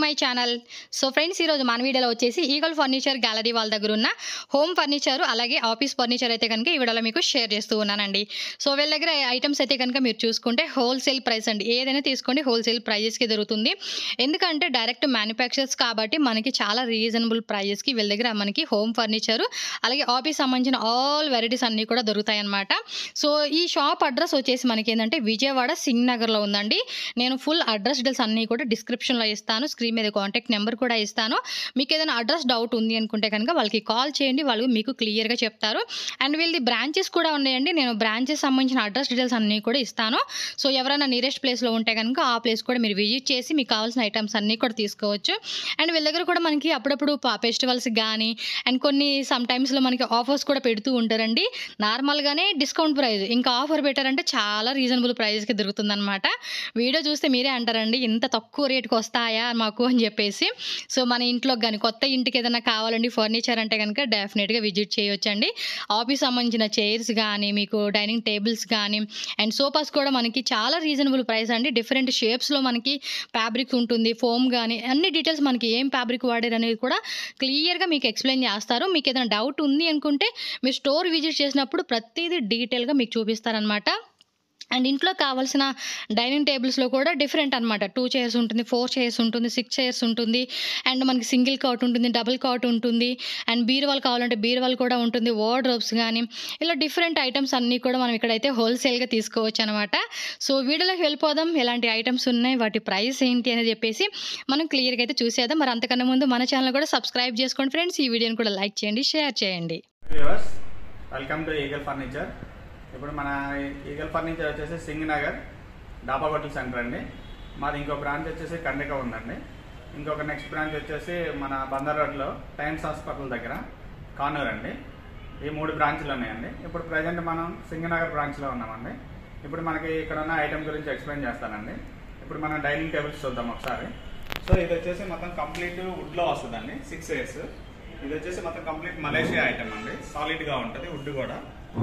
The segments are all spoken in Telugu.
మై ఛానల్ సో ఫ్రెండ్స్ ఈరోజు మన వీడియోలో వచ్చేసి ఈగల్ ఫర్నిచర్ గ్యాలరీ వాళ్ళ దగ్గర ఉన్న హోమ్ ఫర్నిచర్ అలాగే ఆఫీస్ ఫర్నిచర్ అయితే కనుక ఈ వీడియోలో మీకు షేర్ చేస్తూ ఉన్నానండి సో వీళ్ళ దగ్గర ఐటమ్స్ అయితే కనుక మీరు చూసుకుంటే హోల్సేల్ ప్రైస్ అండి ఏదైనా తీసుకోండి హోల్సేల్ ప్రైజెస్కి దొరుకుతుంది ఎందుకంటే డైరెక్ట్ మ్యానుఫ్యాక్చర్స్ కాబట్టి మనకి చాలా రీజనబుల్ ప్రైజెస్కి వీళ్ళ దగ్గర మనకి హోమ్ ఫర్నిచర్ అలాగే ఆఫీస్ సంబంధించిన ఆల్ వెరైటీస్ అన్నీ కూడా దొరుకుతాయి అన్నమాట సో ఈ షాప్ అడ్రస్ వచ్చేసి మనకి ఏంటంటే విజయవాడ సింగ్ నగర్లో ఉందండి నేను ఫుల్ అడ్రస్ డీటెయిల్స్ అన్నీ కూడా డిస్క్రిప్షన్లో ఇస్తాను స్క్రీన్ మీద కాంటాక్ట్ నెంబర్ కూడా ఇస్తాను మీకు ఏదైనా అడ్రస్ డౌట్ ఉంది అనుకుంటే కనుక వాళ్ళకి కాల్ చేయండి వాళ్ళు మీకు క్లియర్గా చెప్తారు అండ్ వీళ్ళది బ్రాంచెస్ కూడా ఉన్నాయండి నేను బ్రాంచెస్ సంబంధించిన అడ్రస్ డీటెయిల్స్ అన్నీ కూడా ఇస్తాను సో ఎవరైనా నియరెస్ట్ ప్లేస్లో ఉంటే కనుక ఆ ప్లేస్ కూడా మీరు విజిట్ చేసి మీకు కావాల్సిన ఐటమ్స్ అన్నీ కూడా తీసుకోవచ్చు అండ్ వీళ్ళ దగ్గర కూడా మనకి అప్పుడప్పుడు ఫెస్టివల్స్ కానీ అండ్ కొన్ని సమ్ టైమ్స్లో మనకి ఆఫర్స్ కూడా పెడుతూ ఉంటారండి నార్మల్గానే డిస్కౌంట్ ప్రైస్ ఇంకా ఆఫర్ పెట్టారంటే చాలా రీజనబుల్ ప్రైస్కి దొరుకుతుందన్నమాట వీడియో చూస్తే మీరే అంటారండి ఇంత తక్కువ రేటుకి వస్తాయా మాకు అని చెప్పేసి సో మన ఇంట్లో కానీ కొత్త ఇంటికి ఏదైనా కావాలండి ఫర్నిచర్ అంటే కనుక డెఫినెట్గా విజిట్ చేయొచ్చండి ఆఫీస్ సంబంధించిన చైర్స్ కానీ మీకు డైనింగ్ టేబుల్స్ కానీ అండ్ సోఫాస్ కూడా మనకి చాలా రీజనబుల్ ప్రైస్ అండి డిఫరెంట్ షేప్స్లో మనకి ఫ్యాబ్రిక్ ఉంటుంది ఫోమ్ కానీ అన్ని డీటెయిల్స్ మనకి ఏం ఫ్యాబ్రిక్ వాడారు అనేది కూడా క్లియర్గా మీకు ఎక్స్ప్లెయిన్ చేస్తారు మీకు ఏదైనా డౌట్ ఉంది అనుకుంటే మీరు స్టోర్ విజిట్ చేసినప్పుడు ప్రతిదీ డీటెయిల్గా మీకు చూపిస్తారనమాట అండ్ ఇంట్లో కావాల్సిన డైనింగ్ టేబుల్స్లో కూడా డిఫరెంట్ అనమాట టూ చైర్స్ ఉంటుంది ఫోర్ చైర్స్ ఉంటుంది సిక్స్ చైర్స్ ఉంటుంది అండ్ మనకి సింగిల్ కాట్ ఉంటుంది డబుల్ కాట్ ఉంటుంది అండ్ బీరువాల్ కావాలంటే బీరువాల్ కూడా ఉంటుంది వార్డ్రోబ్స్ కానీ ఇలా డిఫరెంట్ ఐటమ్స్ అన్నీ కూడా మనం ఇక్కడైతే హోల్సేల్గా తీసుకోవచ్చు అనమాట సో వీడియోలోకి వెళ్ళిపోదాం ఎలాంటి ఐటమ్స్ ఉన్నాయి వాటి ప్రైస్ ఏంటి అనేది చెప్పేసి మనం క్లియర్గా అయితే చూసేద్దాం మరి అంతకన్నా ముందు మన ఛానల్ కూడా సబ్స్క్రైబ్ చేసుకోండి ఫ్రెండ్స్ ఈ వీడియోని కూడా లైక్ చేయండి షేర్ చేయండి viewers welcome to Eagle furniture ఇప్పుడు మన ఈగల్ ఫర్నిచర్ వచ్చేసి సింగ్ నగర్ డాబా హోటల్ సెంటర్ అండి మాది ఇంకో బ్రాంచ్ వచ్చేసి కండిక ఉందండి ఇంకొక నెక్స్ట్ బ్రాంచ్ వచ్చేసి మన బందర్ రోడ్లో టైమ్స్ హాస్పిటల్ దగ్గర కానూర్ అండి ఈ మూడు బ్రాంచ్లు ఉన్నాయండి ఇప్పుడు ప్రజెంట్ మనం సింగనగర్ బ్రాంచ్లో ఉన్నామండి ఇప్పుడు మనకి ఇక్కడ ఉన్న ఐటమ్ గురించి ఎక్స్ప్లెయిన్ చేస్తానండి ఇప్పుడు మనం డైనింగ్ టేబుల్స్ చూద్దాం ఒకసారి సో ఇది వచ్చేసి మొత్తం కంప్లీట్ వుడ్లో వస్తుందండి సిక్స్ ఇయర్స్ ఇది వచ్చేసి మొత్తం కంప్లీట్ మలేషియా ఐటమ్ అండి సాలిడ్గా ఉంటుంది వుడ్ కూడా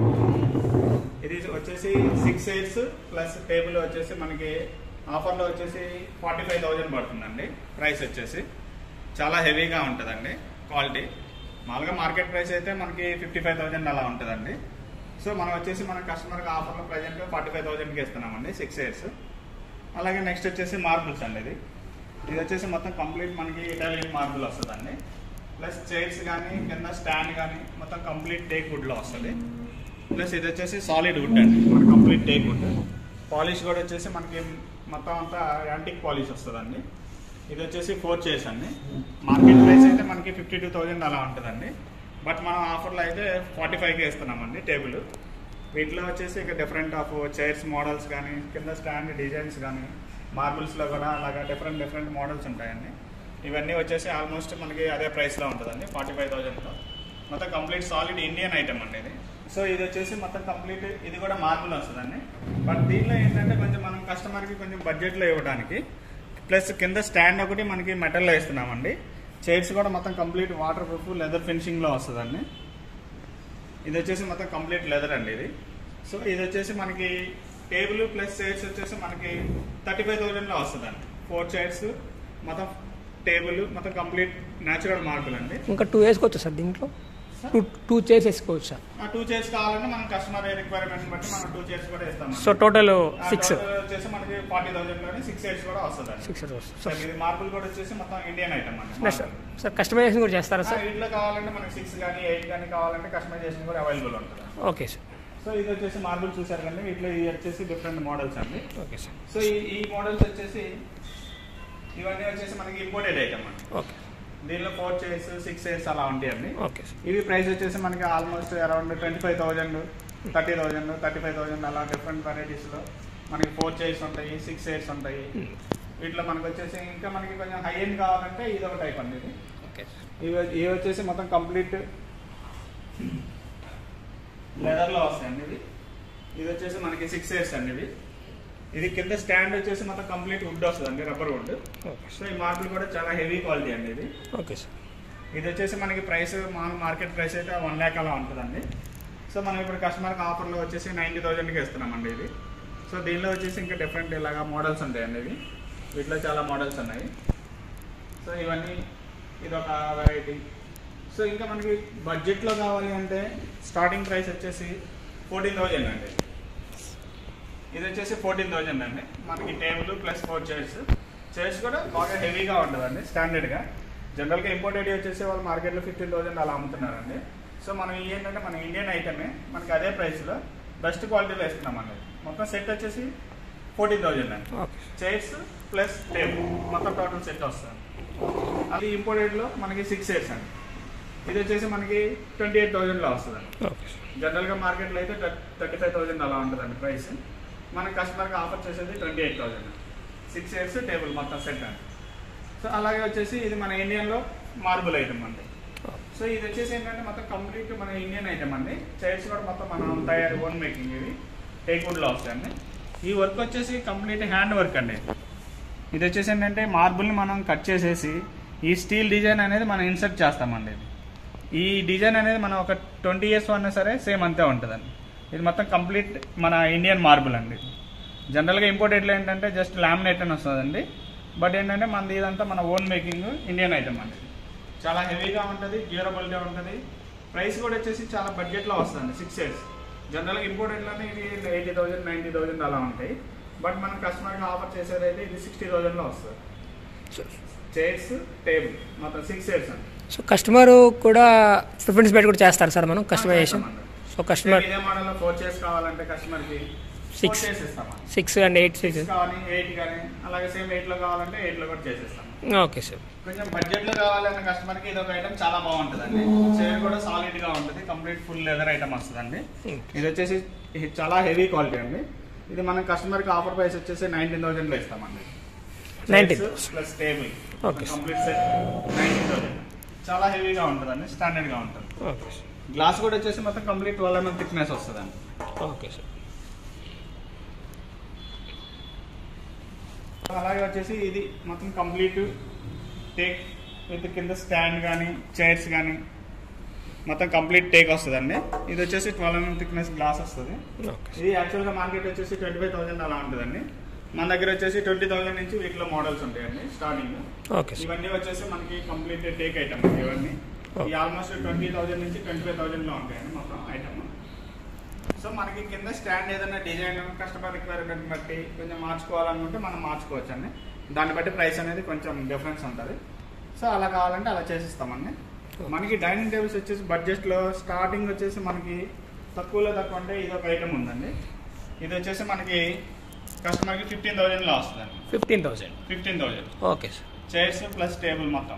ఇది వచ్చేసి సిక్స్ ఇయర్స్ ప్లస్ టేబుల్ వచ్చేసి మనకి ఆఫర్లో వచ్చేసి ఫార్టీ ఫైవ్ థౌజండ్ పడుతుందండి ప్రైస్ వచ్చేసి చాలా హెవీగా ఉంటుందండి క్వాలిటీ మామూలుగా మార్కెట్ ప్రైస్ అయితే మనకి ఫిఫ్టీ ఫైవ్ థౌజండ్ అలా ఉంటుందండి సో మనం వచ్చేసి మన కస్టమర్కి ఆఫర్లో ప్రజెంట్ ఫార్టీ ఫైవ్ థౌజండ్కి ఇస్తున్నామండి సిక్స్ ఇయర్స్ అలాగే నెక్స్ట్ వచ్చేసి మార్బుల్స్ అండి ఇది ఇది వచ్చేసి మొత్తం కంప్లీట్ మనకి ఇటాలియన్ మార్బుల్ వస్తుందండి ప్లస్ చైర్స్ కానీ కింద స్టాండ్ కానీ మొత్తం కంప్లీట్ టేక్ వుడ్లో వస్తుంది ప్లస్ ఇది వచ్చేసి సాలిడ్ వుడ్ అండి మన కంప్లీట్ టేక్ వుడ్ పాలిష్ కూడా వచ్చేసి మనకి మొత్తం అంతా యాంటిక్ పాలిష్ వస్తుందండి ఇది వచ్చేసి ఫోర్ చైర్స్ అండి మార్కెట్ ప్రైస్ అయితే మనకి ఫిఫ్టీ టూ థౌజండ్ అలా ఉంటుందండి బట్ మనం ఆఫర్లో అయితే ఫార్టీ ఫైవ్కి ఇస్తున్నామండి టేబుల్ వీటిలో వచ్చేసి ఇక డిఫరెంట్ ఆఫ్ చైర్స్ మోడల్స్ కానీ కింద స్టాండ్ డిజైన్స్ కానీ మార్బుల్స్లో కూడా అలాగా డిఫరెంట్ డిఫరెంట్ మోడల్స్ ఉంటాయండి ఇవన్నీ వచ్చేసి ఆల్మోస్ట్ మనకి అదే ప్రైస్లో ఉంటుందండి ఫార్టీ ఫైవ్ థౌజండ్లో మొత్తం కంప్లీట్ సాలిడ్ ఇండియన్ ఐటమ్ అండి ఇది సో ఇది వచ్చేసి మొత్తం కంప్లీట్ ఇది కూడా మార్బుల్ వస్తుందండి బట్ దీనిలో ఏంటంటే కొంచెం మనం కస్టమర్కి కొంచెం బడ్జెట్లో ఇవ్వడానికి ప్లస్ కింద స్టాండ్ ఒకటి మనకి మెటల్లో ఇస్తున్నామండి చైర్స్ కూడా మొత్తం కంప్లీట్ వాటర్ ప్రూఫ్ లెదర్ ఫినిషింగ్లో వస్తుందండి ఇది వచ్చేసి మొత్తం కంప్లీట్ లెదర్ అండి ఇది సో ఇది వచ్చేసి మనకి టేబుల్ ప్లస్ చైర్స్ వచ్చేసి మనకి థర్టీ ఫైవ్ థౌజండ్లో వస్తుందండి ఫోర్ చైర్స్ మొత్తం టేబుల్ మొత్తం కంప్లీట్ న్యాచురల్ మార్బుల్ అండి ఇంకా టూ వేసుకోవచ్చు సార్ దీంట్లో టూ టూ చైర్స్ వేసుకోవచ్చు సార్ ఆ టూ చైర్స్ కావాలంటే మనం కస్టమర్ రిక్వైర్మెంట్ బట్టి మనం టూ చైర్స్ కూడా ఇస్తాం సో టోటల్ సిక్స్ వచ్చేసి మనకి ఫార్టీ థౌసండ్ లోని సిక్స్ చైర్స్ కూడా వస్తుంది సిక్స్ అవర్స్ సో ఇది మార్బుల్ కూడా వచ్చేసి మొత్తం ఇండియన్ ఐటమ్ అండి నెక్స్ట్ సార్ కస్టమైజేషన్ కూడా చేస్తారా ఆ, సార్ వీటిలో కావాలంటే మనకి సిక్స్ కానీ ఎయిట్ కానీ కావాలంటే కస్టమైజేషన్ కూడా అవైలబుల్ ఉంటుంది ఓకే సార్ సో ఇది వచ్చేసి మార్బుల్ చూసారు కండి వీటిలో ఇది వచ్చేసి డిఫరెంట్ మోడల్స్ అండి ఓకే సార్ సో ఈ ఈ మోడల్స్ వచ్చేసి ఇవన్నీ వచ్చేసి మనకి ఇంపోర్టెడ్ ఐటమ్ అండి ఓకే దీనిలో ఫోర్ చైర్స్ సిక్స్ చైర్స్ అలా ఉంటాయండి ఓకే సార్ ఇవి ప్రైస్ వచ్చేసి మనకి almost around twenty five thousand thirty thousand thirty five thousand అలా డిఫరెంట్ వెరైటీస్లో మనకి ఫోర్ చైర్స్ ఉంటాయి సిక్స్ చైర్స్ ఉంటాయి వీటిలో మనకి వచ్చేసి ఇంకా మనకి కొంచెం హై ఎండ్ కావాలంటే ఇది ఒక టైప్ అండి ఇది ఓకే ఇవి ఇవి వచ్చేసి మొత్తం కంప్లీట్ లెదర్లో వస్తాయండి ఇది ఇది వచ్చేసి మనకి సిక్స్ ఇయర్స్ అండి ఇది ఇది కింద స్టాండ్ వచ్చేసి మొత్తం కంప్లీట్ వుడ్ వస్తుందండి రబ్బర్ వుడ్ ఓకే సో ఈ మార్బుల్ కూడా చాలా హెవీ క్వాలిటీ అండి ఇది ఓకే సార్ ఇది వచ్చేసి మనకి ప్రైస్ మా మార్కెట్ ప్రైస్ అయితే వన్ ల్యాక్ అలా ఉంటుందండి సో మనం ఇప్పుడు కస్టమర్కి ఆఫర్లో వచ్చేసి నైంటీ థౌజండ్కి ఇస్తున్నామండి ఇది సో దీనిలో వచ్చేసి ఇంకా డిఫరెంట్ ఇలాగా మోడల్స్ ఉంటాయండి ఇవి వీటిలో చాలా మోడల్స్ ఉన్నాయి సో ఇవన్నీ ఇది ఒక వెరైటీ సో ఇంకా మనకి బడ్జెట్లో కావాలి అంటే స్టార్టింగ్ ప్రైస్ వచ్చేసి ఫోర్టీన్ థౌజండ్ అండి ఇది వచ్చేసి ఫోర్టీన్ థౌజండ్ అండి మనకి table plus four chairs chairs కూడా బాగా హెవీగా ఉంటుందండి స్టాండర్డ్గా జనరల్గా ఇంపోర్టెడ్ వచ్చేసి వాళ్ళు మార్కెట్లో ఫిఫ్టీన్ థౌసండ్ అలా అమ్ముతున్నారండి సో మనం ఇవి ఏంటంటే మన ఇండియన్ ఐటమే మనకి అదే ప్రైస్లో బెస్ట్ క్వాలిటీలో ఇస్తున్నామండి మొత్తం సెట్ వచ్చేసి ఫోర్టీన్ థౌజండ్ అండి ఓకే చైర్స్ ప్లస్ టేబుల్ మొత్తం టోటల్ సెట్ వస్తుంది అది ఇంపోర్టెడ్లో మనకి సిక్స్ చైర్స్ అండి ఇది వచ్చేసి మనకి ట్వంటీ ఎయిట్ థౌజండ్లో వస్తుందండి ఓకే జనరల్గా మార్కెట్లో అయితే థర్టీ ఫైవ్ థౌసండ్ అలా ఉంటుందండి ప్రైస్ మన కస్టమర్కి ఆఫర్ చేసేది twenty eight thousand six years table మొత్తం సెట్ అండి సో అలాగే వచ్చేసి ఇది మన ఇండియన్లో మార్బుల్ ఐటమ్ అండి సో ఇది వచ్చేసి ఏంటంటే మొత్తం కంప్లీట్ మన ఇండియన్ ఐటమ్ అండి చైర్స్ కూడా మొత్తం మనం తయారు ఓన్ మేకింగ్ ఇవి టేక్వుడ్లో వస్తాయండి ఈ వర్క్ వచ్చేసి కంప్లీట్ హ్యాండ్ వర్క్ అండి ఇది వచ్చేసి ఏంటంటే మార్బుల్ని మనం కట్ చేసేసి ఈ స్టీల్ డిజైన్ అనేది మనం ఇన్సర్ట్ చేస్తామండి ఇది ఈ డిజైన్ అనేది మనం ఒక ట్వంటీ ఇయర్స్ ఉన్నా సరే సేమ్ అంతే ఉంటుందండి ఇది మొత్తం కంప్లీట్ మన ఇండియన్ మార్బుల్ అండి జనరల్గా ఇంపోర్టెడ్లో ఏంటంటే జస్ట్ లామినేట్ అని వస్తుందండి బట్ ఏంటంటే మనది ఇదంతా మన ఓన్ మేకింగ్ ఇండియన్ ఐటమ్ అండి చాలా హెవీగా ఉంటుంది డ్యూరబుల్గా ఉంటుంది ప్రైస్ కూడా వచ్చేసి చాలా బడ్జెట్లో వస్తుందండి సిక్స్ ఇయర్స్ జనరల్గా ఇంపోర్టెడ్లోనే ఇది ఎయిటీ థౌసండ్ నైంటీ థౌసండ్ అలా ఉంటాయి బట్ మనం కస్టమర్కి ఆఫర్ చేసేది అయితే ఇది సిక్స్టీ థౌసండ్లో వస్తుంది చైర్స్ టేబుల్ మొత్తం సిక్స్ ఇయర్స్ అండి సో కస్టమర్ కూడా ప్రిఫరెన్స్ పెట్టి కూడా చేస్తారు సార్ మనం కస్టమైజేషన్ సో కస్టమర్ ఇదే మోడల్ ఫోర్ చైర్స్ కావాలంటే కస్టమర్ కి Six. సిక్స్ చైర్స్ ఇస్తామా six and eight six six కావాలి ఎయిట్ కానీ అలాగే సేమ్ ఎయిట్ లో కావాలంటే ఎయిట్ లో కూడా చేసేస్తాం ఓకే సార్ కొంచెం బడ్జెట్ లో కావాలన్న కస్టమర్ కి ఇది ఒక ఐటమ్ చాలా బాగుంటుందండి చైర్ కూడా సాలిడ్ గా ఉంటుంది కంప్లీట్ ఫుల్ లెదర్ ఐటమ్ వస్తుందండి ఇది వచ్చేసి ఇది చాలా హెవీ క్వాలిటీ అండి ఇది మన కస్టమర్ కి ఆఫర్ ప్రైస్ వచ్చేసి నైన్టీన్ థౌసండ్ లో ఇస్తామండి 19,000. Plus table Okay. Complete set nineteen thousand చాలా హెవీగా ఉంటుందండి స్టాండర్డ్ గా ఉంటుంది ఓకే సార్ గ్లాస్ కూడా వచ్చేసి మొత్తం కంప్లీట్ ట్వెల్వ్ ఎంఎం థిక్నెస్ వస్తుందండి ఓకే సార్ అలాగే వచ్చేసి ఇది మొత్తం కంప్లీట్ టేక్ విత్ కింద స్టాండ్ కానీ చైర్స్ కానీ మొత్తం కంప్లీట్ టేక్ వస్తుందండి ఇది వచ్చేసి ట్వెల్వ్ ఎంఎం థిక్నెస్ గ్లాస్ వస్తుంది ఓకే ఇది యాక్చువల్గా మార్కెట్ వచ్చేసి ట్వంటీ ఫైవ్ థౌసండ్ అలా ఉంటుందండి మన దగ్గర వచ్చేసి ట్వంటీ థౌసండ్ నుంచి వీటిలో మోడల్స్ ఉంటాయండి స్టార్టింగ్ ఓకే సార్ ఇవన్నీ వచ్చేసి మనకి కంప్లీట్ టేక్ ఐటమ్ ఇవన్నీ ఈ ఆల్మోస్ట్ ట్వంటీ థౌసండ్ నుంచి ట్వంటీ ఫైవ్ థౌసండ్ లో ఉంటాయండి మొత్తం ఐటమ్ సో మనకి కింద స్టాండ్ ఏదైనా డిజైన్ కస్టమర్ రిక్వైర్మెంట్ బట్టి కొంచెం మార్చుకోవాలనుకుంటే మనం మార్చుకోవచ్చు అండి దాన్ని బట్టి ప్రైస్ అనేది కొంచెం డిఫరెన్స్ ఉంటుంది సో అలా కావాలంటే అలా చేసిస్తామండి మనకి డైనింగ్ టేబుల్స్ వచ్చేసి బడ్జెట్లో స్టార్టింగ్ వచ్చేసి మనకి తక్కువలో తక్కువ అంటే ఇది ఒక ఐటమ్ ఉందండి ఇది వచ్చేసి మనకి కస్టమర్కి ఫిఫ్టీన్ థౌజండ్లో వస్తుందండి fifteen thousand fifteen thousand okay sir chairs plus table మొత్తం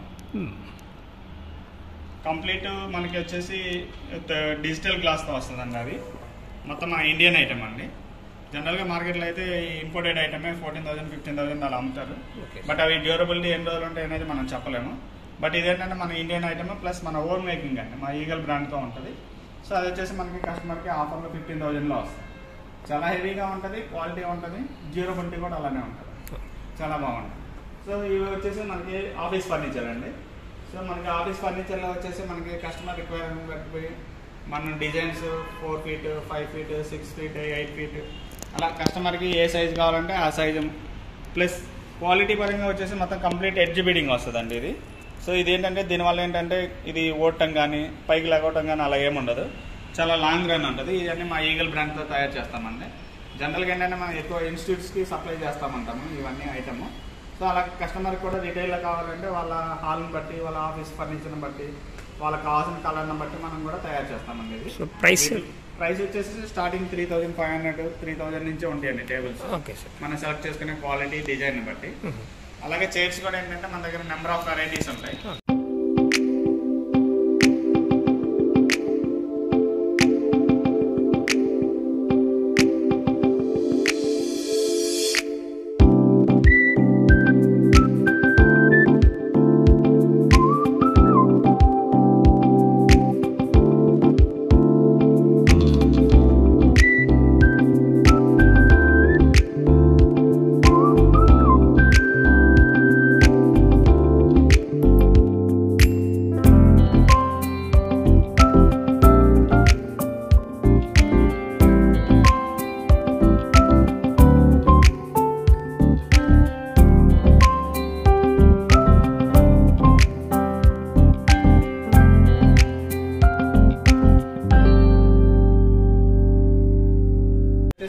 కంప్లీట్ మనకి వచ్చేసి డిజిటల్ గ్లాస్తో వస్తుందండి అది మొత్తం మన ఇండియన్ ఐటమ్ అండి జనరల్గా మార్కెట్లో అయితే ఇంపోర్టెడ్ ఐటమే ఫోర్టీన్ థౌసండ్ ఫిఫ్టీన్ థౌసండ్ అలా అమ్ముతారు ఓకే బట్ అవి డ్యూరబిలిటీ ఎన్ని రోజులు ఉంటాయి అనేది మనం చెప్పలేము బట్ ఇదేంటంటే మన ఇండియన్ ఐటమ్ ప్లస్ మన ఓన్ మేకింగ్ అండి మా ఈగల్ బ్రాండ్తో ఉంటుంది సో అది వచ్చేసి మనకి కస్టమర్కి ఆఫర్లో ఫిఫ్టీన్ థౌజండ్లో వస్తుంది చాలా హెవీగా ఉంటుంది క్వాలిటీ ఉంటుంది డ్యూరబిలిటీ కూడా అలానే ఉంటుంది చాలా బాగుంటుంది సో ఇవి వచ్చేసి మనకి ఆఫీస్ ఫర్నిచర్ అండి సో మనకి ఆఫీస్ ఫర్నిచర్లో వచ్చేసి మనకి కస్టమర్ రిక్వైర్మెంట్ బట్టి మన designs four feet five feet six feet eight feet అలా కస్టమర్కి ఏ సైజ్ కావాలంటే ఆ సైజు ప్లస్ క్వాలిటీ పరంగా వచ్చేసి మొత్తం కంప్లీట్ ఎడ్జ్ బీడింగ్ వస్తుందండి ఇది సో ఇది ఏంటంటే దీనివల్ల ఏంటంటే ఇది ఓడటం కానీ పైకి లగవటం కానీ అలా ఏముండదు చాలా లాంగ్ రన్ ఉంటుంది ఇవన్నీ మా ఈగల్ బ్రాండ్తో తయారు చేస్తామండి జనరల్గా ఏంటంటే మనం ఎక్కువ ఇన్స్టిట్యూట్స్కి సప్లై చేస్తామంటాము ఇవన్నీ ఐటమ్ సో అలా కస్టమర్కి కూడా రిటైల్లో కావాలంటే వాళ్ళ హాల్ని బట్టి వాళ్ళ ఆఫీస్ ఫర్నిచర్ని బట్టి వాళ్ళకి కావాల్సిన కలర్ని బట్టి మనం కూడా తయారు చేస్తామండి ఇది సో ప్రైస్ ప్రైస్ వచ్చేసి starting three thousand five hundred three thousand నుంచి ఉంటాయండి టేబుల్స్ ఓకే సార్ మనం సెలెక్ట్ చేసుకునే క్వాలిటీ డిజైన్ బట్టి అలాగే చైర్స్ కూడా ఏంటంటే మన దగ్గర నెంబర్ ఆఫ్ వెరైటీస్ ఉంటాయి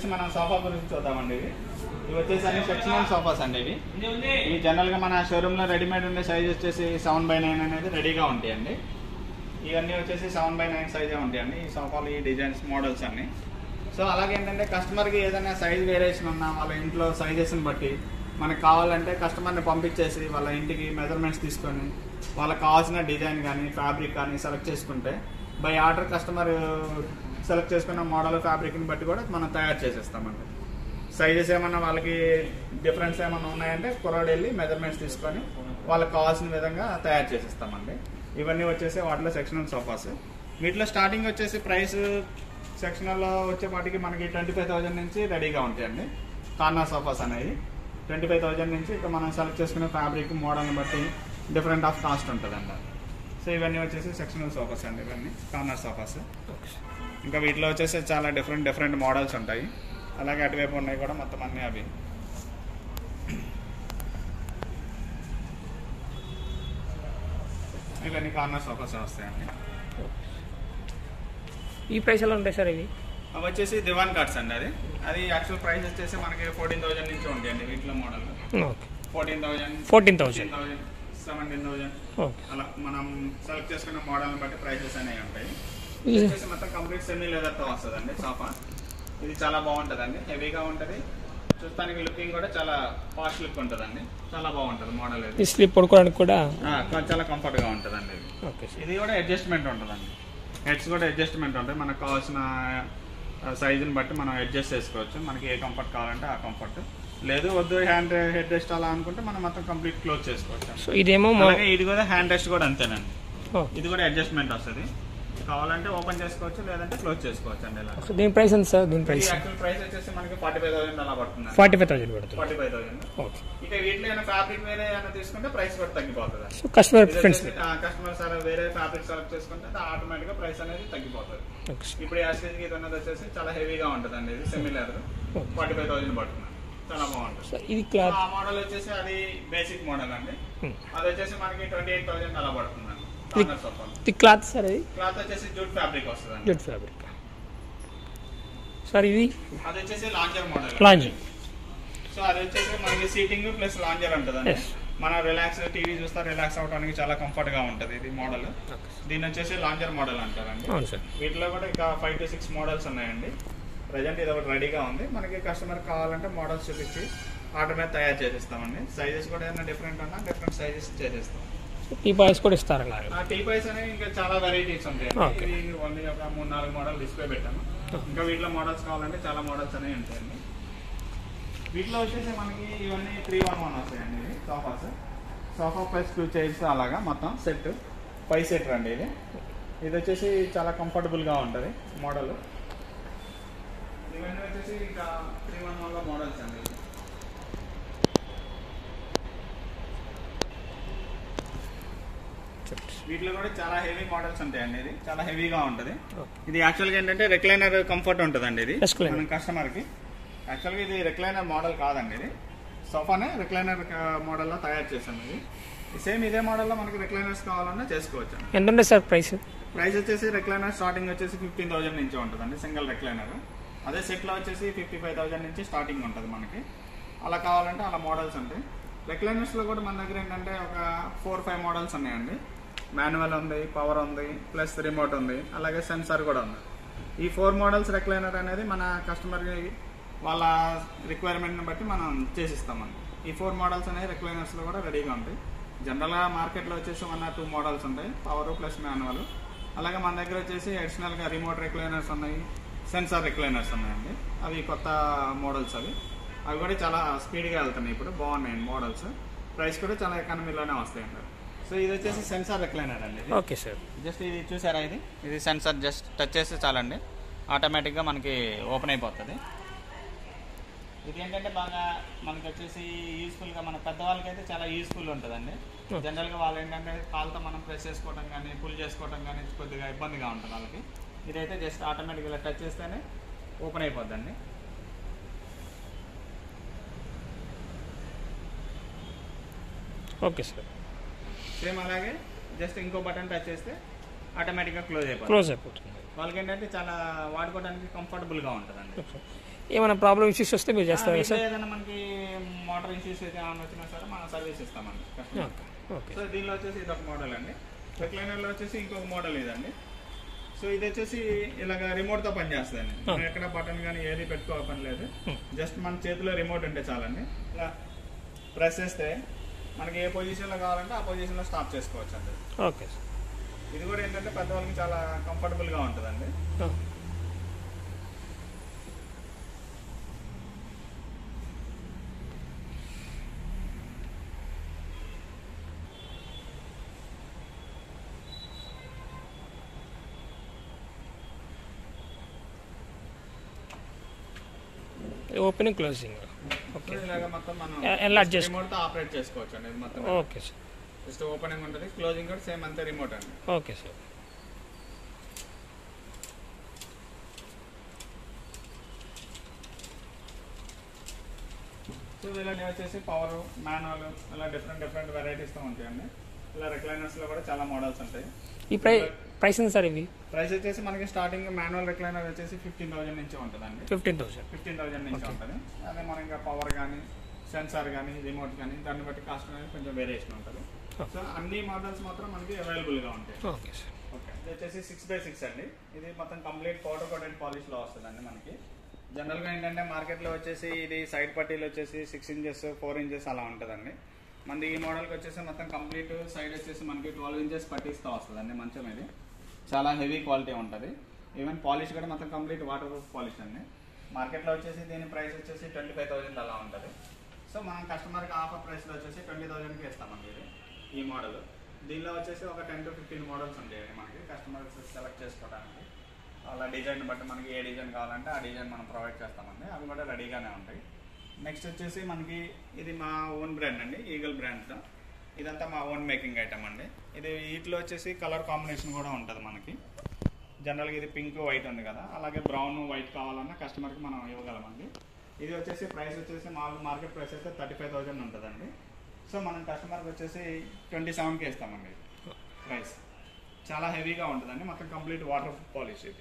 వచ్చేసి మనం సోఫా గురించి చూద్దామండి ఇవి ఇవి వచ్చేసి అన్ని సెక్షనల్ సోఫాస్ అండి ఇవి ఇవి జనరల్ గా మన షోరూమ్ లో రెడీమేడ్ ఉండే సైజ్ వచ్చేసి సెవెన్ బై నైన్ అనేది రెడీగా ఉంటాయండి ఇవన్నీ వచ్చేసి సెవెన్ బై నైన్ సైజే ఉంటాయండి ఈ సోఫాలు ఈ డిజైన్స్ మోడల్స్ అన్ని సో అలాగే ఏంటంటే కస్టమర్కి ఏదైనా సైజ్ వేరియేషన్ ఉన్నా వాళ్ళ ఇంట్లో సైజెస్ని బట్టి మనకు కావాలంటే కస్టమర్ని పంపించేసి వాళ్ళ ఇంటికి మెజర్మెంట్స్ తీసుకొని వాళ్ళకి కావాల్సిన డిజైన్ కానీ ఫ్యాబ్రిక్ కానీ సెలెక్ట్ చేసుకుంటే బై ఆర్డర్ కస్టమర్ సెలెక్ట్ చేసుకున్న మోడల్ ఫ్యాబ్రిక్ని బట్టి కూడా మనం తయారు చేసేస్తామండి సైజెస్ ఏమన్నా వాళ్ళకి డిఫరెన్స్ ఏమన్నా ఉన్నాయంటే కుర్రాడు వెళ్ళి మెజర్మెంట్స్ తీసుకొని వాళ్ళకి కావాల్సిన విధంగా తయారు చేసిస్తామండి ఇవన్నీ వచ్చేసి వాటిలో సెక్షనల్ సోఫాస్ వీటిలో స్టార్టింగ్ వచ్చేసి ప్రైస్ సెక్షనల్లో వచ్చేపాటికి మనకి ట్వంటీ ఫైవ్ థౌజండ్ నుంచి రెడీగా ఉంటాయండి కార్నర్ సోఫాస్ అనేవి ట్వంటీ ఫైవ్ థౌజండ్ నుంచి ఇక మనం సెలెక్ట్ చేసుకునే ఫ్యాబ్రిక్ మోడల్ని బట్టి డిఫరెంట్ ఆఫ్ కాస్ట్ ఉంటుందండి సో ఇవన్నీ వచ్చేసి సెక్షనల్ సోఫాస్ అండి ఇవన్నీ కార్నర్ సోఫాస్ ఇంకా వీటిలో వచ్చేసి చాలా డిఫరెంట్ డిఫరెంట్ మోడల్స్ ఉంటాయి అలాగే అటువైపు ఉన్నాయి కూడా మొత్తం అన్నీ అవి ఇవన్నీ కార్నర్ సోఫాస్ వస్తాయండి ఈ ప్రైస్ ఎలా ఉంటాయి సార్ ఇవి అవి వచ్చేసి దివాన్ కార్డ్స్ అండి అది అది యాక్చువల్ ప్రైస్ వచ్చేసి మనకి ఫోర్టీన్ థౌజండ్ నుంచి ఉంటాయండి వీటిలో model okay fourteen thousand fourteen thousand thousand seventeen thousand okay అలా మనం సెలెక్ట్ చేసుకున్న మోడల్ని బట్టి ప్రైసెస్ అనేవి ఉంటాయి ఇది ఇది వచ్చేసి మొత్తం కంప్లీట్ సెమీ లెదర్తో వస్తుందండి సోఫా ఇది చాలా బాగుంటుందండి హెవీగా ఉంటుంది చూస్తానికి లుకింగ్ కూడా చాలా ఫాస్ట్ లుక్ ఉంటుందండి చాలా బాగుంటుంది మోడల్ ఇది ఈ స్లిప్ పడుకోవడానికి కూడా ఆ, చాలా కంఫర్ట్గా ఉంటుందండి ఇది ఓకే సార్ ఇది కూడా అడ్జస్ట్మెంట్ ఉంటుందండి హెడ్స్ కూడా అడ్జస్ట్మెంట్ ఉంటాయి మనకు కావాల్సిన సైజుని బట్టి మనం అడ్జస్ట్ చేసుకోవచ్చు మనకి ఏ కంఫర్ట్ కావాలంటే ఆ కంఫర్ట్ లేదు వద్దు హ్యాండ్ హెడ్ రెస్ట్ అలా అనుకుంటే మనం మొత్తం కంప్లీట్ క్లోజ్ చేసుకోవచ్చు సో ఇదేమో మా అలాగే ఇది కూడా హ్యాండ్ రెస్ట్ కూడా అంతేనండి ఓ, ఇది కూడా అడ్జస్ట్మెంట్ వస్తుంది కావాలంటే ఓపెన్ చేసుకోవచ్చు లేదంటే క్లోజ్ చేసుకోవచ్చు అండి ఇలా సో దీని ప్రైస్ ఎంత సార్ దీని ఇది ప్రైస్ యాక్చువల్ ప్రైస్ వచ్చేసి మనకి ఫార్టీ ఫైవ్ థౌసండ్ అలా పడుతుంది ఫార్టీ ఫైవ్ థౌసండ్ పడుతుంది ఫార్టీ ఫైవ్ థౌసండ్ ఓకే ఇక వీటిలో ఏమైనా ఫ్యాబ్రిక్ వేరే ఏమైనా తీసుకుంటే ప్రైస్ కూడా తగ్గిపోతుంది so customer preference customer sir వేరే ఫ్యాబ్రిక్ సెలెక్ట్ చేసుకుంటే ఆటోమేటిక్ గా ప్రైస్ అనేది తగ్గిపోతుంది ఓకే సార్ ఇప్పుడు యాస్టేజ్ ఇది ఉన్నది వచ్చేసి చాలా హెవీగా ఉంటుందండి ఇది సిమిలర్ ఫార్టీ ఫైవ్ థౌసండ్ పడుతుంది చాలా బాగుంటుంది సో ఇది క్లాత్ ఆ మోడల్ వచ్చేసి అది బేసిక్ మోడల్ అండి Hmm. అది వచ్చేసి మనకి ట్వంటీ ఎయిట్ థౌసండ్ అలా పడుతుందండి కార్నర్ సోఫా ఇది క్లాత్ సార్ ఇది క్లాత్ వచ్చేసి జూట్ ఫ్యాబ్రిక్ వస్తుందండి జెట్ ఫ్యాబ్రిక్ సార్ ఇది అది వచ్చేసి లాంజర్ మోడల్ లాంజ్ సో అది వచ్చేసి మనకి సీటింగ్ ప్లస్ లాంజర్ ఉంటుందండి Yes. మనం రిలాక్స్ టీవీ చూస్తే రిలాక్స్ అవడానికి చాలా కంఫర్ట్ గా ఉంటుంది ఇది మోడల్ దీని వచ్చేసి లాంజర్ మోడల్ అంటారండి అవును సార్ వీటిలో కూడా ఇంకా ఫైవ్ టు సిక్స్ మోడల్స్ ఉన్నాయండి ప్రజెంట్ ఇది ఒకటి రెడీగా ఉంది మనకి కస్టమర్ కావాలంటే మోడల్స్ చూపించి ఆర్డర్ మీద తయారు చేసిస్తామండి సైజెస్ కూడా ఏదైనా డిఫరెంట్ ఉన్నా డిఫరెంట్ సైజెస్ చేసేస్తాం ఈ ప్రైస్ కూడా ఇస్తారు అలాగే ఆ టీ పైస్ అనేవి ఇంకా చాలా వెరైటీస్ ఉంటాయండి Okay. ఇది ఓన్లీ ఒక మూడు నాలుగు మోడల్ డిస్ప్లే పెట్టాము ఇంకా వీటిలో మోడల్స్ కావాలంటే చాలా మోడల్స్ అనేవి ఉంటాయండి వీటిలో వచ్చేసి మనకి ఇవన్నీ త్రీ వన్ వన్ వస్తాయండి ఇవి sofas sofa plus two chairs అలాగా మొత్తం సెట్ ఫైవ్ సెట్ రండి ఇది ఇది వచ్చేసి చాలా కంఫర్టబుల్గా ఉంటుంది మోడల్ ఇవన్నీ వచ్చేసి ఇంకా త్రీ వన్ వన్లో మోడల్స్ అండి వీటిలో కూడా చాలా హెవీ మోడల్స్ ఉంటాయండి ఇది చాలా హెవీగా ఉంటుంది ఇది యాక్చువల్గా ఏంటంటే రెక్లైనర్ కంఫర్ట్ ఉంటుందండి ఇది Recliner. మన కస్టమర్కి యాక్చువల్గా ఇది రెక్లైనర్ మోడల్ కాదండి ఇది సోఫానే రెక్లైనర్ మోడల్లో తయారు చేసాం ఇది సేమ్ ఇదే మోడల్లో మనకి రెక్లైనర్స్ కావాలన్నా చేసుకోవచ్చు ఎంత ఉంటుంది సార్ ప్రైస్ ప్రైస్ వచ్చేసి రెక్లైనర్ స్టార్టింగ్ వచ్చేసి ఫిఫ్టీన్ థౌసండ్ నుంచి ఉంటుందండి సింగిల్ రెక్లైనర్ అదే సెట్లో వచ్చేసి ఫిఫ్టీ ఫైవ్ థౌసండ్ నుంచి స్టార్టింగ్ ఉంటుంది మనకి అలా కావాలంటే అలా మోడల్స్ ఉంటాయి రెక్లైనర్స్లో కూడా మన దగ్గర ఏంటంటే ఒక ఫోర్ ఫైవ్ మోడల్స్ ఉన్నాయండి మాన్యువల్ ఉంది పవర్ ఉంది ప్లస్ రిమోట్ ఉంది అలాగే సెన్సార్ కూడా ఉంది ఈ ఫోర్ మోడల్స్ రెక్లైనర్ అనేది మన కస్టమర్కి వాళ్ళ రిక్వైర్మెంట్ని బట్టి మనం చేసిస్తామండి ఈ ఫోర్ మోడల్స్ అనేవి రెక్లైనర్స్లో కూడా రెడీగా ఉంటాయి జనరల్గా మార్కెట్లో వచ్చేసి వన్ ఆర్ టూ మోడల్స్ ఉంటాయి పవర్ ప్లస్ మాన్యువల్ అలాగే మన దగ్గర వచ్చేసి అడిషనల్గా రిమోట్ రిక్లైనర్స్ ఉన్నాయి సెన్సార్ రిక్లైనర్స్ ఉన్నాయండి అవి కొత్త మోడల్స్ అవి అవి కూడా చాలా స్పీడ్గా వెళ్తున్నాయి ఇప్పుడు బాగున్నాయండి మోడల్స్ ప్రైస్ కూడా చాలా ఎకానమీలోనే వస్తాయండి సో ఇది వచ్చేసి సెన్సార్ రిక్లైనర్ అండి ఇది. ఓకే సార్ జస్ట్ ఇది చూసారా ఇది ఇది సెన్సార్ జస్ట్ టచ్ చేస్తే చాలండి ఆటోమేటిక్గా మనకి ఓపెన్ అయిపోతుంది ఇది ఏంటంటే బాగా మనకి వచ్చేసి యూస్ఫుల్గా మన పెద్దవాళ్ళకి అయితే చాలా యూస్ఫుల్ ఉంటుందండి జనరల్గా వాళ్ళు ఏంటంటే కాలుతో మనం ప్రెస్ చేసుకోవడం కానీ పుల్ చేసుకోవడం కానీ కొద్దిగా ఇబ్బందిగా ఉంటుంది వాళ్ళకి ఇదైతే జస్ట్ ఆటోమేటిక్గా ఇలా టచ్ చేస్తేనే ఓపెన్ అయిపోద్దండి ఓకే సార్ సేమ్ అలాగే జస్ట్ ఇంకో బటన్ టచ్ చేస్తే ఆటోమేటిక్గా క్లోజ్ అయిపోతుంది క్లోజ్ అయిపోతుంది వాళ్ళకి ఏంటంటే చాలా వాడుకోవడానికి కంఫర్టబుల్గా ఉంటుందండి ఏమైనా ప్రాబ్లమ్ ఇష్యూస్ వస్తే మీరు చేస్తారా దీంట్లో సార్ ఏదైనా మనకి మోటార్ ఇష్యూస్ అయితే ఏమైనా వచ్చినా సరే మనం సర్వీస్ ఇస్తామండి customer కి. ఓకే ఓకే సో దీనిలో వచ్చేసి ఇది ఒక మోడల్ అండి రెక్లైనర్లో వచ్చేసి ఇంకొక మోడల్ ఇదండి సో ఇది వచ్చేసి ఇలాగ రిమోట్ తో పనిచేస్తుంది మనం ఎక్కడ బటన్ కానీ ఏది పెట్టుకో పని లేదు జస్ట్ మన చేతిలో రిమోట్ ఉంటే చాలండి ఇలా ప్రెస్ చేస్తే మనకి ఏ పొజిషన్ లో కావాలంటే ఆ పొజిషన్ లో స్టాప్ చేసుకోవచ్చు అండి ఓకే సార్ ఇది కూడా ఏంటంటే పెద్దవాళ్ళకి చాలా కంఫర్టబుల్ గా ఉంటుందండి ఆ. ఓపెనింగ్ క్లోజింగ్ ఓకే సో ఇలాగ మొత్తం మనం ఎ- ఎలా adjust- రిమోట్ తో ఆపరేట్ చేసుకోవచ్చు అండి ఇది మొత్తం ఓకే సార్ జస్ట్ ఓపెనింగ్ ఉంటుంది క్లోజింగ్ కూడా సేమ్ అంతే రిమోట్ అండి ఓకే సార్ సో ఇలాంటి వచ్చేసి పవర్ మాన్యువల్ ఇలా డిఫరెంట్ డిఫరెంట్ వెరైటీస్తో ఉంటాయండి ఇలా రిక్లైనర్స్ లో కూడా చాలా మోడల్స్ ఉంటాయి ఈ ప్రై ప్రైస్ ఎంత సార్ ఇవి ప్రైస్ వచ్చేసి మనకి స్టార్టింగ్ మాన్యువల్ రిక్లైనర్ వచ్చేసి ఫిఫ్టీన్ థౌసండ్ నుంచి ఉంటుందండి ఫిఫ్టీన్ థౌసండ్ ఫిఫ్టీన్ థౌసండ్ నుంచి ఉంటుంది అదే మనం ఇంకా పవర్ కానీ సెన్సార్ కానీ రిమోట్ కానీ దాన్ని బట్టి కాస్ట్ అనేది కొంచెం వేరియేషన్ ఉంటుంది సో అన్ని మోడల్స్ మాత్రం మనకి అవైలబుల్ గా ఉంటాయి ఓకే సార్ ఓకే ఇది వచ్చేసి సిక్స్ బై సిక్స్ అండి ఇది మొత్తం కంప్లీట్ పౌడర్ కోటెడ్ పాలిష్ లో వస్తుందండి మనకి జనరల్ గా ఏంటంటే మార్కెట్ లో వచ్చేసి ఇది సైడ్ పట్టీలు వచ్చేసి సిక్స్ ఇంచెస్ ఫోర్ ఇంచెస్ అలా ఉంటుందండి మనది ఈ మోడల్కి వచ్చేసి మొత్తం కంప్లీట్ సైడ్ వచ్చేసి మనకి ట్వెల్వ్ ఇంచెస్ పట్టీస్తో వస్తుందండి మంచం ఇది చాలా హెవీ క్వాలిటీ ఉంటుంది ఈవెన్ పాలిష్ కూడా మొత్తం కంప్లీట్ వాటర్ ప్రూఫ్ పాలిష్ అండి మార్కెట్లో వచ్చేసి దీని ప్రైస్ వచ్చేసి ట్వంటీ ఫైవ్ థౌసండ్ అలా ఉంటుంది సో మనం కస్టమర్కి ఆఫర్ ప్రైస్లో వచ్చేసి ట్వంటీ థౌసండ్కి ఇస్తామండి ఇది ఈ మోడల్ దీనిలో వచ్చేసి ఒక టెన్ టు ఫిఫ్టీన్ మోడల్స్ ఉంటాయండి మనకి కస్టమర్ సెలెక్ట్ చేసుకోవడానికి అలా డిజైన్ బట్టి మనకి ఏ డిజైన్ కావాలంటే ఆ డిజైన్ మనం ప్రొవైడ్ చేస్తామండి అవి కూడా రెడీగానే ఉంటాయి నెక్స్ట్ వచ్చేసి మనకి ఇది మా ఓన్ బ్రాండ్ అండి ఈగల్ బ్రాండ్తో ఇదంతా మా ఓన్ మేకింగ్ ఐటమ్ అండి ఇది వీటిలో వచ్చేసి కలర్ కాంబినేషన్ కూడా ఉంటుంది మనకి జనరల్గా ఇది పింక్ వైట్ ఉంది కదా అలాగే బ్రౌన్ వైట్ కావాలన్నా కస్టమర్కి మనం ఇవ్వగలమండి ఇది వచ్చేసి ప్రైస్ వచ్చేసి మామూలు మార్కెట్ ప్రైస్ అయితే థర్టీ ఫైవ్ థౌసండ్ ఉంటుందండి సో మనం కస్టమర్కి వచ్చేసి ట్వంటీ సెవెన్కి ఇస్తామండి ప్రైస్ చాలా హెవీగా ఉంటుందండి మొత్తం కంప్లీట్ వాటర్ పాలిష్ ఇది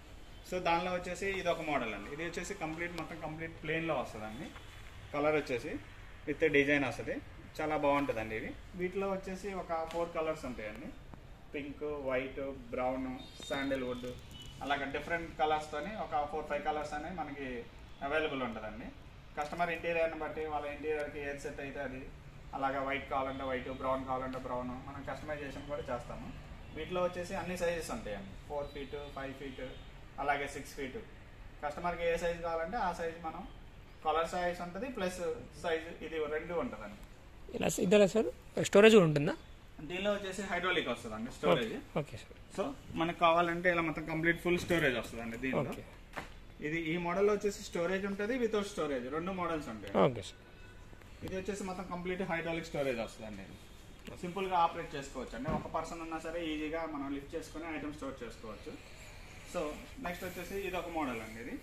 సో దానిలో వచ్చేసి ఇది ఒక మోడల్ అండి ఇది వచ్చేసి కంప్లీట్ మొత్తం కంప్లీట్ ప్లెయిన్లో వస్తుందండి కలర్ వచ్చేసి విత్ డిజైన్ వస్తుంది చాలా బాగుంటుందండి ఇది వీటిలో వచ్చేసి ఒక ఫోర్ కలర్స్ ఉంటాయండి పింక్ వైట్ బ్రౌన్ శాండిల్వుడ్ అలాగే డిఫరెంట్ కలర్స్తోని ఒక ఫోర్ ఫైవ్ కలర్స్ అనేవి మనకి అవైలబుల్ ఉంటుందండి కస్టమర్ ఇంటీరియర్ని బట్టి వాళ్ళ ఇంటీరియర్కి ఏది సెట్ అయితే అది అలాగే వైట్ కావాలంటే వైట్ బ్రౌన్ కావాలంటే బ్రౌన్ మనం కస్టమైజేషన్ కూడా చేస్తాము వీటిలో వచ్చేసి అన్ని సైజెస్ ఉంటాయండి ఫోర్ ఫీట్ ఫైవ్ ఫీట్ అలాగే సిక్స్ ఫీట్ కస్టమర్కి ఏ సైజ్ కావాలంటే ఆ సైజ్ మనం కలర్ సైజ్ ఉంటుంది ప్లస్ సైజ్ ఇది రెండు ఉంటుందండి ఇలా ఇద్దరు సార్ స్టోరేజ్ కూడా ఉంటుందా దీనిలో వచ్చేసి హైడ్రాలిక్ వస్తుందండి స్టోరేజ్ ఓకే సార్ సో మనకు కావాలంటే ఇలా మొత్తం కంప్లీట్ ఫుల్ స్టోరేజ్ వస్తుందండి దీనిలో ఓకే ఇది ఈ మోడల్ వచ్చేసి స్టోరేజ్ ఉంటుంది వితౌట్ స్టోరేజ్ రెండు మోడల్స్ ఉంటాయి ఓకే సార్ ఇది వచ్చేసి మొత్తం కంప్లీట్ హైడ్రాలిక్ స్టోరేజ్ వస్తుందండి సింపుల్ గా ఆపరేట్ చేసుకోవచ్చు అండి ఒక పర్సన్ ఉన్నా సరే ఈజీగా మనం లిఫ్ట్ చేసుకుని ఐటమ్ స్టోర్ చేసుకోవచ్చు సో నెక్స్ట్ వచ్చేసి ఇది ఒక మోడల్ అండి ఇది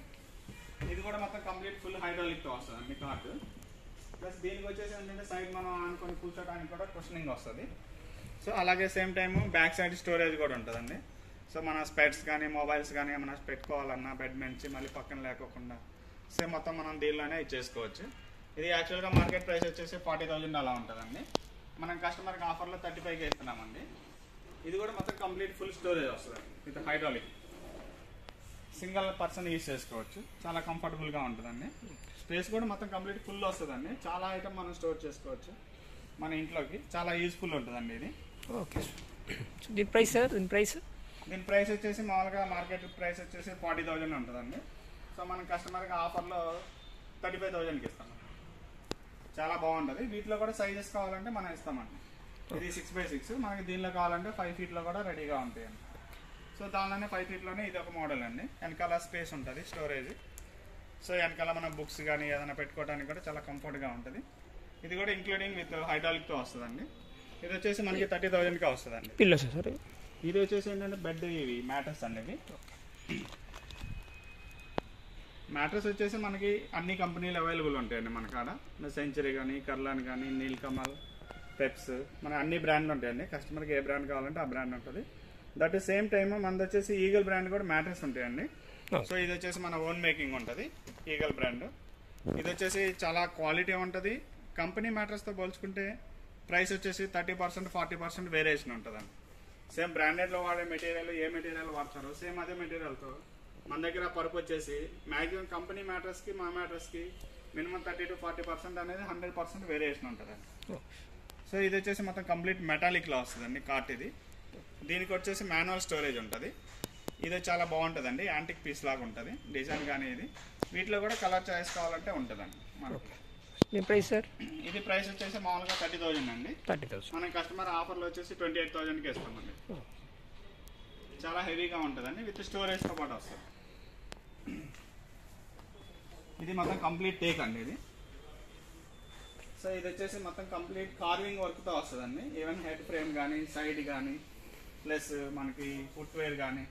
ఇది కూడా మొత్తం కంప్లీట్ ఫుల్ హైడ్రాలిక్ తో వస్తుందండి కార్ట్ ప్లస్ దీనికి వచ్చేసి ఏంటంటే సైడ్ మనం అనుకొని కూర్చోడానికి కూడా కుషనింగ్ వస్తుంది సో అలాగే same time back side storage కూడా ఉంటుందండి సో మన స్పెట్స్ కానీ మొబైల్స్ కానీ ఏమైనా పెట్టుకోవాలన్నా బెడ్ నుంచి మళ్ళీ పక్కన లేకోకుండా సేమ్ మొత్తం మనం దీనిలోనే ఇచ్చేసుకోవచ్చు ఇది యాక్చువల్గా మార్కెట్ ప్రైస్ వచ్చేసి ఫార్టీ థౌజండ్ అలా ఉంటుందండి మనం కస్టమర్కి ఆఫర్లో థర్టీ ఫైవ్కి ఇస్తున్నామండి ఇది కూడా మొత్తం కంప్లీట్ ఫుల్ స్టోరేజ్ వస్తుంది with hydraulic single person use చేసుకోవచ్చు చాలా కంఫర్టబుల్గా ఉంటుందండి స్పేస్ కూడా మొత్తం కంప్లీట్ ఫుల్ వస్తుందండి చాలా ఐటమ్ మనం స్టోర్ చేసుకోవచ్చు మన ఇంట్లోకి చాలా యూస్ఫుల్ ఉంటుందండి ఇది ఓకే సార్ దీని ప్రైస్ సార్ దీని ప్రైస్ దీని ప్రైస్ వచ్చేసి మామూలుగా మార్కెట్ ప్రైస్ వచ్చేసి ఫార్టీ థౌజండ్ ఉంటుందండి సో మన కస్టమర్కి ఆఫర్లో థర్టీ ఫైవ్ థౌజండ్కి ఇస్తాం చాలా బాగుంటుంది వీటిలో కూడా సైజెస్ కావాలంటే మనం ఇస్తామండి ఇది సిక్స్ బై సిక్స్ మనకి దీనిలో కావాలంటే ఫైవ్ ఫీట్లో కూడా రెడీగా ఉంటాయండి సో దానిలోనే ఫైవ్ ఫీట్లోనే ఇది ఒక మోడల్ అండి వెనకాల స్పేస్ ఉంటుంది స్టోరేజ్ సో వెనకాల మన బుక్స్ కానీ ఏదైనా పెట్టుకోవడానికి కూడా చాలా కంఫర్ట్గా ఉంటుంది ఇది కూడా ఇంక్లూడింగ్ విత్ హైడ్రాలిక్తో వస్తుందండి ఇది వచ్చేసి మనకి థర్టీ థౌజండ్కే వస్తుందండి పిల్లోస్ సార్ ఇది వచ్చేసి ఏంటంటే బెడ్ ఇవి మ్యాటర్స్ అండి ఇవి మ్యాట్రస్ వచ్చేసి మనకి అన్ని కంపెనీలు అవైలబుల్ ఉంటాయండి మన కాడ సెంచరీ కానీ కర్లాన్ కానీ నీల్ కమల్ పెప్స్ మన అన్ని బ్రాండ్లు ఉంటాయండి కస్టమర్కి ఏ బ్రాండ్ కావాలంటే ఆ బ్రాండ్ ఉంటుంది దట్ సేమ్ టైం మనది వచ్చేసి ఈగల్ బ్రాండ్ కూడా మ్యాట్రస్ ఉంటాయండి Okay. సో ఇది వచ్చేసి మన ఓన్ మేకింగ్ ఉంటుంది ఈగల్ బ్రాండ్ ఇది వచ్చేసి చాలా క్వాలిటీ ఉంటుంది కంపెనీ మ్యాటర్స్తో పోల్చుకుంటే ప్రైస్ వచ్చేసి thirty percent forty percent variation ఉంటుందండి సేమ్ బ్రాండెడ్లో వాడే మెటీరియల్ ఏ మెటీరియల్ వాడతారో సేమ్ అదే మెటీరియల్తో మన దగ్గర పరుపు వచ్చేసి మ్యాక్సిమం కంపెనీ మ్యాటర్స్కి మా మ్యాటర్స్కి minimum thirty to forty percent అనేది హండ్రెడ్ పర్సెంట్ వేరియేషన్ ఉంటుందండి సో ఇది వచ్చేసి మొత్తం కంప్లీట్ మెటాలిక్లో వస్తుందండి కార్ట్ ఇది దీనికి వచ్చేసి మాన్యువల్ స్టోరేజ్ ఉంటుంది ఇది చాలా బాగుంటుందండి యాంటిక్ పీస్ లాగా ఉంటుంది డిజైన్ కానీ ఇది వీటిలో కూడా కలర్ చాయిస్ కావాలంటే ఉంటుందండి మనకి దీని ప్రైస్ సార్ ఇది ప్రైస్ వచ్చేసి మామూలుగా థర్టీ థౌజండ్ అండి థర్టీ థౌసండ్ మన కస్టమర్ ఆఫర్లో వచ్చేసి ట్వంటీ ఎయిట్ థౌజండ్కి ఇస్తామండి చాలా హెవీగా ఉంటుందండి విత్ స్టోరేజ్తో పాటు వస్తుంది ఇది మొత్తం కంప్లీట్ టేక్ అండి ఇది సో ఇది వచ్చేసి మొత్తం కంప్లీట్ కార్వింగ్ వర్క్తో వస్తుందండి ఈవెన్ హెడ్ ఫ్రేమ్ కానీ సైడ్ కానీ ప్లస్ మనకి ఫుట్వేర్ కానీ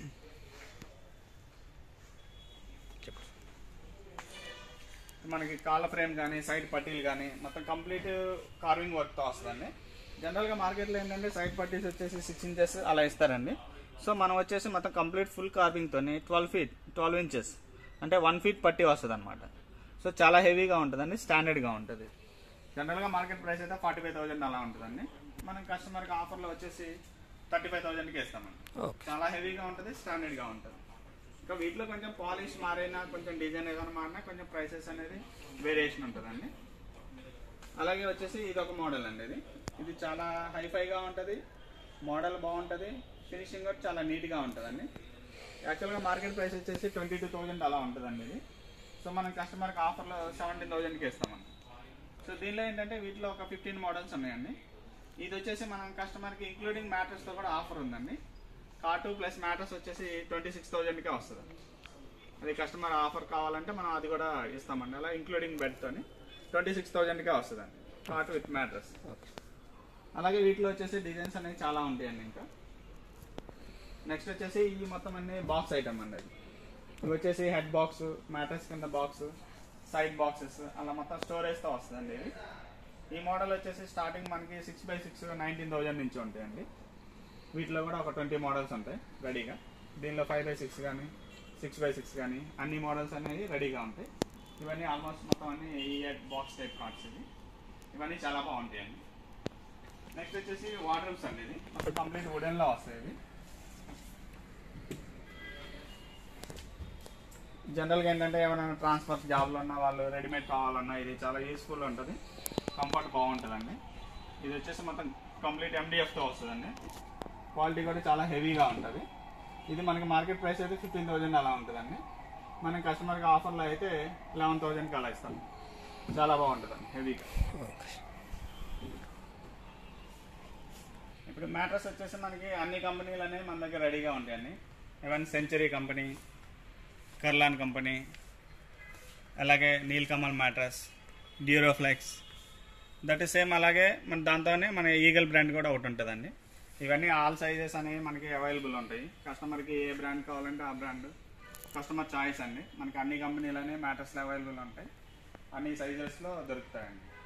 మనకి కాళ్ళ ఫ్రేమ్ కానీ సైడ్ పట్టీలు కానీ మొత్తం కంప్లీట్ కార్వింగ్ వర్క్తో వస్తుందండి జనరల్గా మార్కెట్లో ఏంటంటే సైడ్ పట్టీస్ వచ్చేసి సిక్స్ ఇంచెస్ అలా ఇస్తారండి సో మనం వచ్చేసి మొత్తం కంప్లీట్ ఫుల్ కార్వింగ్తోని ట్వెల్వ్ ఫీట్ ట్వెల్వ్ ఇంచెస్ అంటే వన్ ఫీట్ పట్టీ వస్తుంది అనమాట సో చాలా హెవీగా ఉంటుందండి స్టాండర్డ్గా ఉంటుంది జనరల్గా మార్కెట్ ప్రైస్ అయితే ఫార్టీ ఫైవ్ థౌజండ్ అలా ఉంటుందండి మనం కస్టమర్కి ఆఫర్లో వచ్చేసి థర్టీ ఫైవ్ థౌజండ్కి ఇస్తామండి ఓకే చాలా హెవీగా ఉంటుంది స్టాండర్డ్గా ఉంటుంది ఇంకా వీటిలో కొంచెం పాలిష్ మారైనా కొంచెం డిజైన్ ఏదైనా మారినా కొంచెం ప్రైసెస్ అనేది వేరియేషన్ ఉంటుందండి అలాగే వచ్చేసి ఇది ఒక మోడల్ అండి ఇది ఇది చాలా హైఫైగా ఉంటుంది మోడల్ బాగుంటుంది ఫినిషింగ్ కూడా చాలా నీట్గా ఉంటుందండి యాక్చువల్గా మార్కెట్ ప్రైస్ వచ్చేసి ట్వంటీ టూ థౌజండ్ అలా ఉంటుందండి ఇది సో మనం కస్టమర్కి ఆఫర్లో సెవెంటీన్ థౌజండ్కి ఇస్తామండి సో దీనిలో ఏంటంటే వీటిలో ఒక ఫిఫ్టీన్ మోడల్స్ ఉన్నాయండి ఇది వచ్చేసి మనం కస్టమర్కి ఇంక్లూడింగ్ మ్యాట్రస్తో కూడా ఆఫర్ ఉందండి కార్టు ప్లస్ మ్యాట్రస్ వచ్చేసి ట్వంటీ సిక్స్ థౌజండ్కే వస్తుంది అది కస్టమర్ ఆఫర్ కావాలంటే మనం అది కూడా ఇస్తామండి అలా ఇంక్లూడింగ్ బెడ్తోని ట్వంటీ సిక్స్ థౌజండ్కే వస్తుందండి కార్టు విత్ మ్యాట్రస్ ఓకే అలాగే వీటిలో వచ్చేసి డిజైన్స్ అనేవి చాలా ఉంటాయండి ఇంకా నెక్స్ట్ వచ్చేసి ఈ మొత్తం అన్ని బాక్స్ ఐటమ్ అండి అది ఇవి వచ్చేసి హెడ్ బాక్స్ మ్యాట్రస్ కింద బాక్స్ సైడ్ బాక్సెస్ అలా మొత్తం స్టోరేజ్తో వస్తుందండి ఇది ఈ మోడల్ వచ్చేసి స్టార్టింగ్ మనకి six by six nineteen thousand నుంచి ఉంటాయండి వీటిలో కూడా ఒక ట్వంటీ మోడల్స్ ఉంటాయి రెడీగా దీనిలో ఫైవ్ బై సిక్స్ కానీ సిక్స్ బై సిక్స్ కానీ అన్ని మోడల్స్ అనేవి రెడీగా ఉంటాయి ఇవన్నీ ఆల్మోస్ట్ మొత్తం అన్ని ఈ బాక్స్ టైప్ కార్డ్స్ ఇవి ఇవన్నీ చాలా బాగుంటాయండి నెక్స్ట్ వచ్చేసి వాటర్ అండి ఇది మొత్తం కంప్లీట్ వుడెన్ లో వస్తాయి ఇది జనరల్గా ఏంటంటే ఏమైనా ట్రాన్స్ఫర్ జాబ్లో ఉన్న వాళ్ళు రెడీమేడ్ కావాలన్నా ఇది చాలా యూస్ఫుల్ ఉంటుంది కంఫర్ట్ బాగుంటుందండి ఇది వచ్చేసి మొత్తం కంప్లీట్ ఎండిఎఫ్తో వస్తుందండి క్వాలిటీ కూడా చాలా హెవీగా ఉంటుంది ఇది మనకి మార్కెట్ ప్రైస్ అయితే ఫిఫ్టీన్ థౌజండ్ అలా ఉంటుందండి మనం కస్టమర్కి ఆఫర్లో అయితే లెవెన్ థౌజండ్కి అలా ఇస్తాం చాలా బాగుంటుందండి హెవీగా ఓకే ఇప్పుడు మ్యాట్రస్ వచ్చేసి మనకి అన్ని కంపెనీలు అనేవి మన దగ్గర రెడీగా ఉంటాయండి even Century company Kurlon company అలాగే Nilkamal mattress Duroflex that is same అలాగే మన దాంతోనే మన ఈగల్ బ్రాండ్ కూడా ఒకటి ఉంటుందండి ఇవన్నీ ఆల్ సైజెస్ అనేవి మనకి అవైలబుల్ ఉంటాయి కస్టమర్కి ఏ బ్రాండ్ కావాలంటే ఆ బ్రాండ్ కస్టమర్ చాయిస్ అండి మనకి అన్ని కంపెనీలు అనేవి మ్యాట్రస్లు అవైలబుల్ ఉంటాయి అన్ని సైజెస్లో దొరుకుతాయండి